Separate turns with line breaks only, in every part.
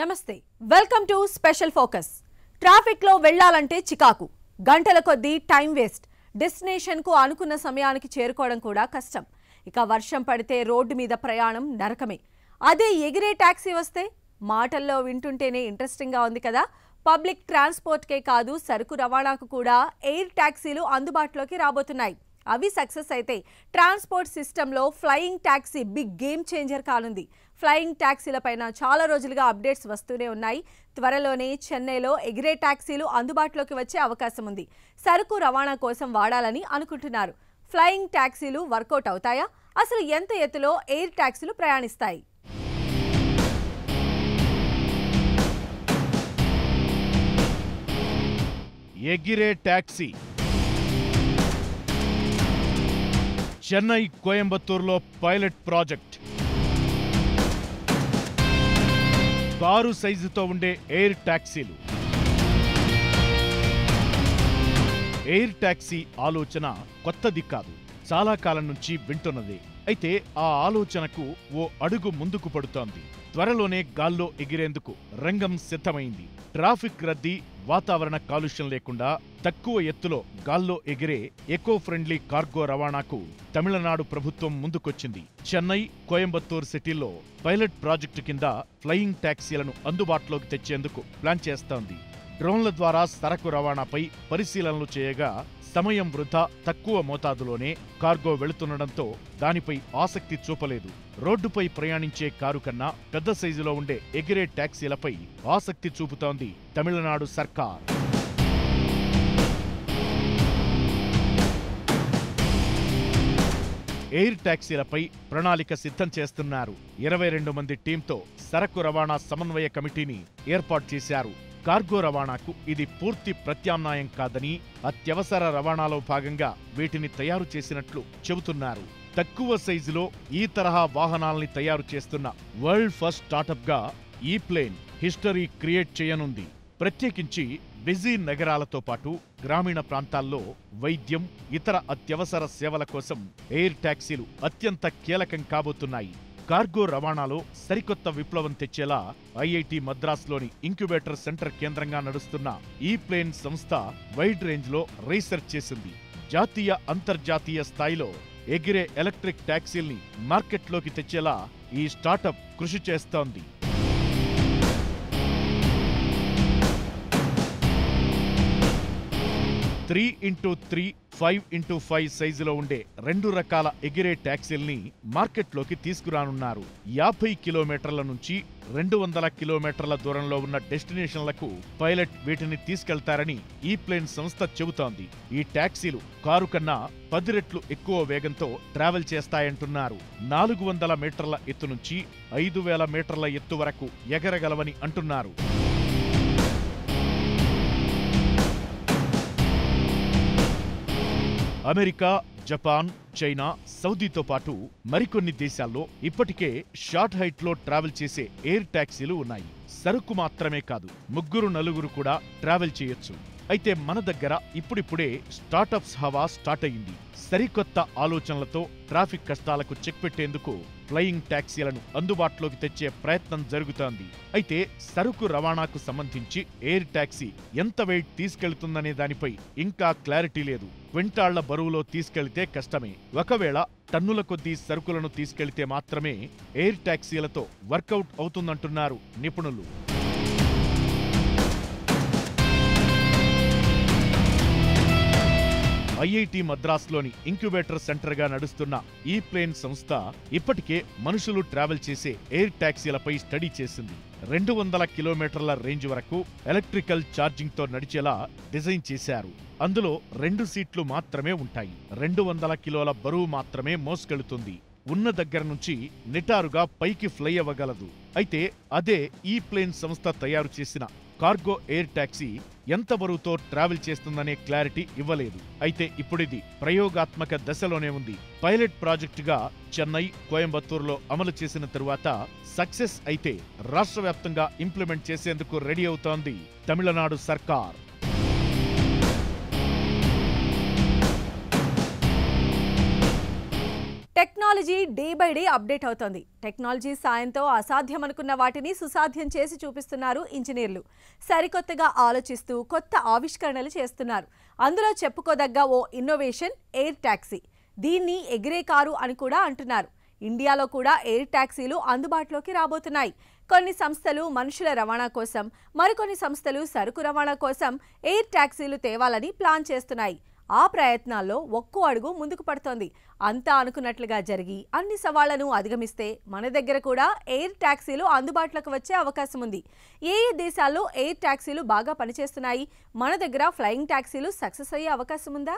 నమస్తే welcome to special focus traffic లో వెళ్లాలంటే చికాకు గంటల కొద్దీ టైం వేస్ట్ డెస్టినేషన్ కు అనుకున్న సమయానికి చేరుకోవడం కూడా కష్టం ఇక వర్షం పడితే రోడ్డు మీద ప్రయాణం నరకమే అదే ఎగిరే టాక్సీ వస్తే మాటల్లో వింటుంటేనే ఇంట్రెస్టింగ్ గా ఉంది కదా పబ్లిక్ ట్రాన్స్పోర్ట్కే కాదు సరుకు రవాణాకు కూడా ఎయిర్ టాక్సీలు అందుబాటులోకి రాబోతున్నాయి అవి సక్సెస్ అయితే ట్రాన్స్పోర్ట్ సిస్టంలో flying taxi big game changer కానుంది ఫ్లయింగ్ టాక్సీలపైన చాలా రోజులుగా అప్డేట్స్ వస్తూనే ఉన్నాయి త్వరలోనే చెన్నైలో ఎగిరే టాక్సీలు అందుబాటులోకి వచ్చే అవకాశం ఉంది సరుకు రవాణా కోసం వాడాలని అనుకుంటున్నారు ఫ్లయింగ్ టాక్సీలు వర్కౌట్ అవుతాయా అసలు ఎంత ఎత్తులో ఎయిర్ టాక్సీలు ప్రయాణిస్తాయి
ఎగిరే టాక్సీ చెన్నై కోయంబత్తూరులో పైలట్ ప్రాజెక్ట్ కారు సైజుతో ఉండే ఎయిర్ టాక్సీలు ఎయిర్ టాక్సీ ఆలోచన కొత్తది కాదు చాలా కాలం నుంచి వింటున్నదే అయితే ఆ ఆలోచనకు ఓ అడుగు ముందుకు పడుతోంది త్వరలోనే గాల్లో ఎగిరేందుకు రంగం సిద్ధమైంది ట్రాఫిక్ రద్దీ వాతావరణ కాలుష్యం లేకుండా తక్కువ ఎత్తులో గాల్లో ఎగిరే ఎకో ఫ్రెండ్లీ కార్గో రవాణాకు తమిళనాడు ప్రభుత్వం ముందుకొచ్చింది చెన్నై కోయంబత్తూర్ సిటీల్లో పైలట్ ప్రాజెక్టు కింద ఫ్లయింగ్ టాక్సీలను అందుబాటులోకి తెచ్చేందుకు ప్లాన్ చేస్తోంది డ్రోన్ల ద్వారా సరకు రవాణాపై పరిశీలనలు చేయగా సమయం వృధా తక్కువ మోతాదులోనే కార్గో వెళుతుండడంతో దానిపై ఆసక్తి చూపలేదు రోడ్డుపై ప్రయాణించే కారు కన్నా పెద్ద సైజులో ఉండే ఎగిరే టాక్సీలపై ఆసక్తి చూపుతోంది తమిళనాడు సర్కార్ ఎయిర్ టాక్సీలపై ప్రణాళిక సిద్ధం చేస్తున్నారు ఇరవై రెండు మంది టీంతో సరకు రవాణా సమన్వయ కమిటీని ఏర్పాటు చేశారు కార్గో రవాణాకు ఇది పూర్తి ప్రత్యామ్నాయం కాదని అత్యవసర రవాణాలో భాగంగా వీటిని తయారు చేసినట్లు చెబుతున్నారు తక్కువ సైజులో ఈ తరహా వాహనాల్ని తయారు చేస్తున్న వరల్డ్ ఫస్ట్ స్టార్టప్గా ఈ ప్లేన్ హిస్టరీ క్రియేట్ చేయనుంది ప్రత్యేకించి బిజీ నగరాలతో పాటు గ్రామీణ ప్రాంతాల్లో వైద్యం ఇతర అత్యవసర సేవల కోసం ఎయిర్ టాక్సీలు అత్యంత కీలకం కాబోతున్నాయి కార్గో రవాణాలో సరికొత్త విప్లవం తెచ్చేలా ఐఐటి మద్రాస్లోని ఇంక్యుబేటర్ సెంటర్ కేంద్రంగా నడుస్తున్న ఈ ప్లేన్ సంస్థ వైడ్ రేంజ్లో రీసెర్చ్ చేసింది జాతీయ అంతర్జాతీయ స్థాయిలో ఎగిరే ఎలక్ట్రిక్ టాక్సీల్ని మార్కెట్లోకి తెచ్చేలా ఈ స్టార్టప్ కృషి చేస్తోంది three into three five into five సైజులో ఉండే రెండు రకాల ఎగిరే ట్యాక్సీల్ని మార్కెట్లోకి తీసుకురానున్నారు యాభై కిలోమీటర్ల నుంచి రెండు వందల కిలోమీటర్ల దూరంలో ఉన్న డెస్టినేషన్లకు పైలట్ వీటిని తీసుకెళ్తారని ఈ ప్లేన్ సంస్థ చెబుతోంది ఈ ట్యాక్సీలు కారు కన్నా పది రెట్లు ఎక్కువ వేగంతో ట్రావెల్ చేస్తాయంటున్నారు నాలుగు వందల మీటర్ల ఎత్తు నుంచి ఐదు వేల మీటర్ల ఎత్తు వరకు ఎగరగలవని అంటున్నారు అమెరికా జపాన్ చైనా సౌదీతో పాటు మరికొన్ని దేశాల్లో ఇప్పటికే షార్ట్ హైట్ లో ట్రావెల్ చేసే ఎయిర్ టాక్సీలు ఉన్నాయి సరుకు మాత్రమే కాదు ముగ్గురు నలుగురు కూడా ట్రావెల్ చేయొచ్చు అయితే మన దగ్గర ఇప్పుడిప్పుడే స్టార్టప్స్ హవా స్టార్ట్ అయింది సరికొత్త ఆలోచనలతో ట్రాఫిక్ కష్టాలకు చెక్ పెట్టేందుకు ఫ్లయింగ్ టాక్సీలను అందుబాటులోకి తెచ్చే ప్రయత్నం జరుగుతోంది అయితే సరుకు రవాణాకు సంబంధించి ఎయిర్ టాక్సీ ఎంత వెయిట్ తీసుకెళ్తుందనే దానిపై ఇంకా క్లారిటీ లేదు క్వింటాళ్ల బరువులో తీసుకెళ్తే కష్టమే ఒకవేళ టన్నుల కొద్దీ సరుకులను తీసుకెళ్తే మాత్రమే ఎయిర్ టాక్సీలతో వర్కౌట్ అవుతుందంటున్నారు నిపుణులు ఐఐటి మద్రాస్లోని ఇంక్యుబేటర్ సెంటర్గా నడుస్తున్న ఈ ప్లేన్ సంస్థ ఇప్పటికే మనుషులు ట్రావెల్ చేసే ఎయిర్ టాక్సీలపై స్టడీ చేసింది రెండు వందల కిలోమీటర్ల రేంజ్ వరకు ఎలక్ట్రికల్ ఛార్జింగ్తో నడిచేలా డిజైన్ చేశారు అందులో రెండు సీట్లు మాత్రమే ఉంటాయి రెండు వందల కిలోల బరువు మాత్రమే మోసుకెళుతుంది ఉన్న దగ్గర నుంచి నిటారుగా పైకి ఫ్లై అవ్వగలదు అయితే అదే ఈ ప్లేన్ సంస్థ తయారు చేసిన కార్గో ఎయిర్ టాక్సీ ఎంత బరువుతో ట్రావెల్ చేస్తుందనే క్లారిటీ ఇవ్వలేదు అయితే ఇప్పుడిది ప్రయోగాత్మక దశలోనే ఉంది పైలట్ ప్రాజెక్టుగా చెన్నై కోయంబత్తూరులో అమలు చేసిన తరువాత సక్సెస్ అయితే రాష్ట్ర వ్యాప్తంగా ఇంప్లిమెంట్ చేసేందుకు రెడీ అవుతోంది తమిళనాడు సర్కార్
technology technology day by day update అవుతోంది టెక్నాలజీ సాయంతో అసాధ్యం అనుకున్న వాటిని సుసాధ్యం చేసి చూపిస్తున్నారు ఇంజనీర్లు సరికొత్తగా ఆలోచిస్తూ కొత్త ఆవిష్కరణలు చేస్తున్నారు అందులో చెప్పుకోదగ్గ ఓ ఇన్నోవేషన్ ఎయిర్ టాక్సీ దీన్ని ఎగిరే కారు అని కూడా అంటున్నారు ఇండియాలో కూడా ఎయిర్ టాక్సీలు అందుబాటులోకి రాబోతున్నాయి కొన్ని సంస్థలు మనుషుల రవాణా కోసం మరికొన్ని సంస్థలు సరుకు రవాణా కోసం ఎయిర్ టాక్సీలు తేవాలని ప్లాన్ చేస్తున్నాయి ఆ ప్రయత్నాల్లో ఒక్కో అడుగు ముందుకు పడుతోంది అంతా అనుకున్నట్లుగా జరిగి అన్ని సవాళ్లను అధిగమిస్తే మన దగ్గర కూడా ఎయిర్ టాక్సీలు అందుబాటులోకి వచ్చే అవకాశం ఉంది ఏ ఏ దేశాల్లో ఎయిర్ టాక్సీలు బాగా పనిచేస్తున్నాయి మన దగ్గర ఫ్లయింగ్ టాక్సీలు సక్సెస్ అయ్యే అవకాశం ఉందా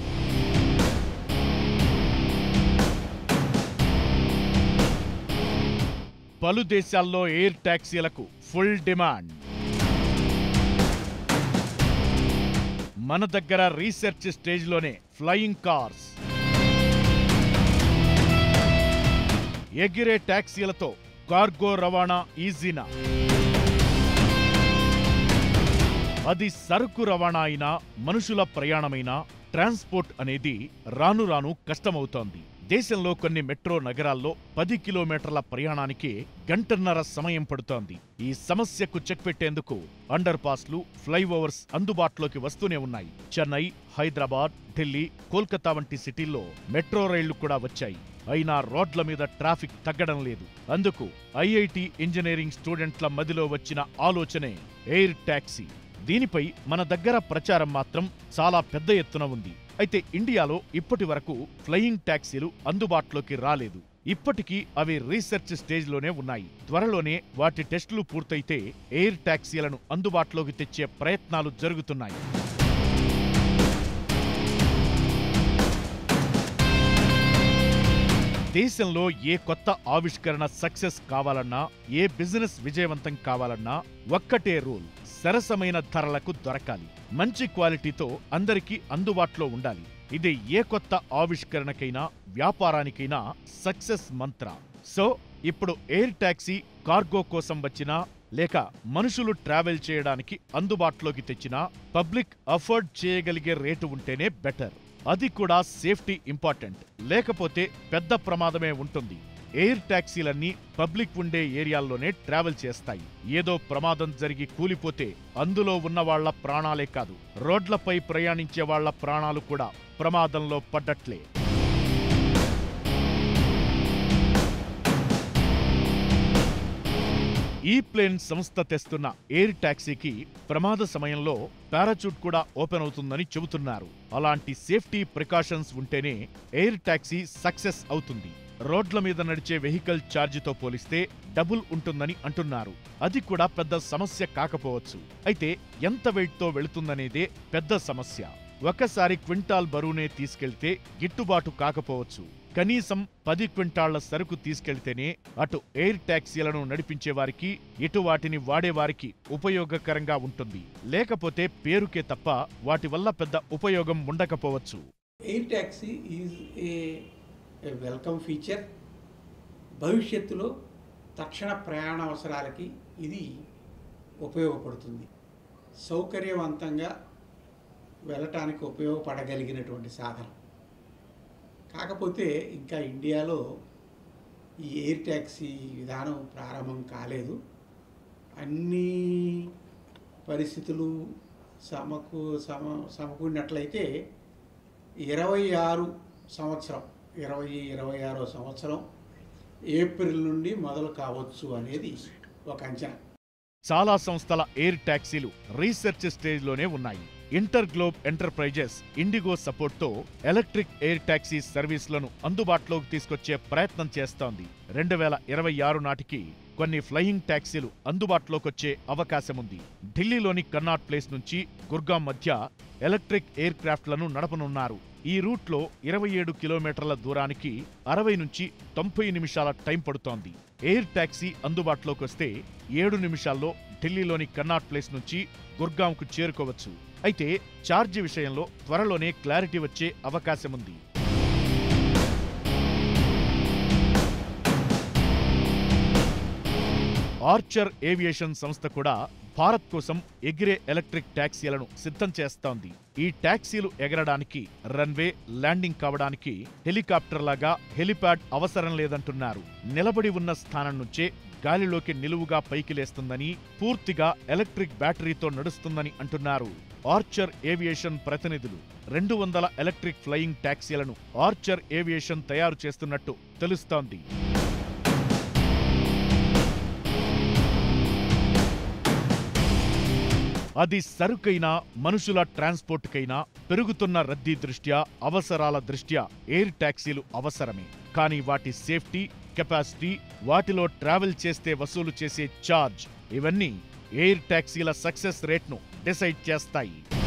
పలు దేశాల్లో ఎయిర్ టాక్సీలకు ఫుల్ డిమాండ్ మన దగ్గర రీసెర్చ్ స్టేజ్లోనే ఫ్లయింగ్ కార్స్ ఎగిరే టాక్సీలతో కార్గో రవాణా ఈజీనా అది సరుకు రవాణా అయినా మనుషుల ప్రయాణమైనా ట్రాన్స్పోర్ట్ అనేది రాను రాను కష్టమవుతోంది దేశంలో కొన్ని మెట్రో నగరాల్లో పది కిలోమీటర్ల ప్రయాణానికి గంటన్నర సమయం పడుతోంది ఈ సమస్యకు చెక్ పెట్టేందుకు అండర్ పాస్లు ఫ్లైఓవర్స్ అందుబాటులోకి వస్తూనే ఉన్నాయి చెన్నై హైదరాబాద్ ఢిల్లీ కోల్కతా వంటి సిటీల్లో మెట్రో రైళ్లు కూడా వచ్చాయి అయినా రోడ్ల మీద ట్రాఫిక్ తగ్గడం లేదు అందుకు ఐఐటి ఇంజనీరింగ్ స్టూడెంట్ల మదిలో వచ్చిన ఆలోచనే ఎయిర్ టాక్సీ దీనిపై మన దగ్గర ప్రచారం మాత్రం చాలా పెద్ద ఎత్తున ఉంది అయితే ఇండియాలో ఇప్పటి వరకు ఫ్లయింగ్ టాక్సీలు అందుబాటులోకి రాలేదు ఇప్పటికీ అవి రీసెర్చ్ స్టేజ్లోనే ఉన్నాయి త్వరలోనే వాటి టెస్టులు పూర్తయితే ఎయిర్ టాక్సీలను అందుబాటులోకి తెచ్చే ప్రయత్నాలు జరుగుతున్నాయి దేశంలో ఏ కొత్త ఆవిష్కరణ సక్సెస్ కావాలన్నా ఏ బిజినెస్ విజయవంతం కావాలన్నా ఒక్కటే రూల్ సరసమైన ధరలకు దొరకాలి మంచి క్వాలిటీతో అందరికీ అందుబాటులో ఉండాలి ఇది ఏ కొత్త ఆవిష్కరణకైనా వ్యాపారానికైనా సక్సెస్ మంత్ర సో ఇప్పుడు ఎయిర్ టాక్సీ కార్గో కోసం వచ్చినా లేక మనుషులు ట్రావెల్ చేయడానికి అందుబాటులోకి తెచ్చినా పబ్లిక్ అఫోర్డ్ చేయగలిగే రేటు ఉంటేనే బెటర్ అది కూడా సేఫ్టీ ఇంపార్టెంట్ లేకపోతే పెద్ద ప్రమాదమే ఉంటుంది ఎయిర్ టాక్సీలన్నీ పబ్లిక్ ఉండే ఏరియాల్లోనే ట్రావెల్ చేస్తాయి ఏదో ప్రమాదం జరిగి కూలిపోతే అందులో ఉన్న వాళ్ల ప్రాణాలే కాదు రోడ్లపై ప్రయాణించే వాళ్ల ప్రాణాలు కూడా ప్రమాదంలో పడ్డట్లే ఈ ప్లేన్ సంస్థ తెస్తున్న ఎయిర్ టాక్సీకి ప్రమాద సమయంలో పారాచూట్ కూడా ఓపెన్ అవుతుందని చెబుతున్నారు అలాంటి సేఫ్టీ ప్రికాషన్స్ ఉంటేనే ఎయిర్ టాక్సీ సక్సెస్ అవుతుంది రోడ్ల మీద నడిచే వెహికల్ ఛార్జీతో పోలిస్తే డబుల్ ఉంటుందని అంటున్నారు అది కూడా పెద్ద సమస్య కాకపోవచ్చు అయితే ఎంత వెయిట్తో వెళుతుందనేదే పెద్ద సమస్య ఒకసారి క్వింటాల్ బరువునే తీసుకెళ్తే గిట్టుబాటు కాకపోవచ్చు కనీసం పది క్వింటాళ్ల సరుకు తీసుకెళ్తేనే అటు ఎయిర్ టాక్సీలను నడిపించే వారికి ఇటు వాటిని వాడేవారికి ఉపయోగకరంగా ఉంటుంది లేకపోతే పేరుకే తప్ప వాటి వల్ల పెద్ద ఉపయోగం ఉండకపోవచ్చు
air taxi is a welcome feature భవిష్యత్తులో తక్షణ ప్రయాణ అవసరాలకి ఇది ఉపయోగపడుతుంది సౌకర్యవంతంగా వెళ్ళటానికి ఉపయోగపడగలిగినటువంటి సాధనం కాకపోతే ఇంకా ఇండియాలో ఈ ఎయిర్ ట్యాక్సీ విధానం ప్రారంభం కాలేదు అన్ని పరిస్థితులు సమకు సమ సమకూడినట్లయితే ఇరవై ఆరు సంవత్సరం ఇరవై ఇరవై ఆరో సంవత్సరం ఏప్రిల్ నుండి మొదలు కావచ్చు అనేది ఒక అంచనా
చాలా సంస్థల ఎయిర్ టాక్సీలు రీసెర్చ్ స్టేజ్లోనే ఉన్నాయి ఇంటర్ గ్లోబ్ ఎంటర్ప్రైజెస్ ఇండిగో సపోర్ట్తో ఎలక్ట్రిక్ ఎయిర్ టాక్సీ సర్వీసులను అందుబాటులోకి తీసుకొచ్చే ప్రయత్నం చేస్తోంది రెండు వేల ఇరవై ఆరు నాటికి కొన్ని ఫ్లయింగ్ టాక్సీలు అందుబాటులోకొచ్చే అవకాశముంది ఢిల్లీలోని కన్నాట్ ప్లేస్ నుంచి గుర్గాం మధ్య ఎలక్ట్రిక్ ఎయిర్ క్రాఫ్ట్లను నడపనున్నారు ఈ రూట్లో ఇరవై ఏడు కిలోమీటర్ల దూరానికి అరవై నుంచి తొంభై నిమిషాల టైం పడుతోంది ఎయిర్ టాక్సీ అందుబాటులోకి వస్తే ఏడు నిమిషాల్లో ఢిల్లీలోని కన్నాట్ ప్లేస్ నుంచి గుర్గాంకు చేరుకోవచ్చు అయితే ఛార్జీ విషయంలో త్వరలోనే క్లారిటీ వచ్చే అవకాశముంది ఆర్చర్ ఏవియేషన్ సంస్థ కూడా భారత్ కోసం ఎగిరే ఎలక్ట్రిక్ ట్యాక్సీలను సిద్ధం చేస్తోంది ఈ ట్యాక్సీలు ఎగరడానికి రన్వే ల్యాండింగ్ కావడానికి హెలికాప్టర్ లాగా హెలిప్యాడ్ అవసరం లేదంటున్నారు నిలబడి ఉన్న స్థానం నుంచే గాలిలోకి నిలువుగా పైకి లేస్తుందని పూర్తిగా ఎలక్ట్రిక్ బ్యాటరీతో నడుస్తుందని అంటున్నారు ఆర్చర్ ఏవియేషన్ ప్రతినిధులు రెండు వందల ఎలక్ట్రిక్ ఫ్లయింగ్ ట్యాక్సీలను ఆర్చర్ ఏవియేషన్ తయారు చేస్తున్నట్టు తెలుస్తోంది అది సరుకైనా మనుషుల ట్రాన్స్పోర్ట్కైనా పెరుగుతున్న రద్దీ దృష్ట్యా అవసరాల దృష్ట్యా ఎయిర్ ట్యాక్సీలు అవసరమే కానీ వాటి సేఫ్టీ కెపాసిటీ వాటిలో ట్రావెల్ చేస్తే వసూలు చేసే ఛార్జ్ ఇవన్నీ ఎయిర్ ట్యాక్సీల సక్సెస్ రేట్ను డిసైడ్ చేస్తాయి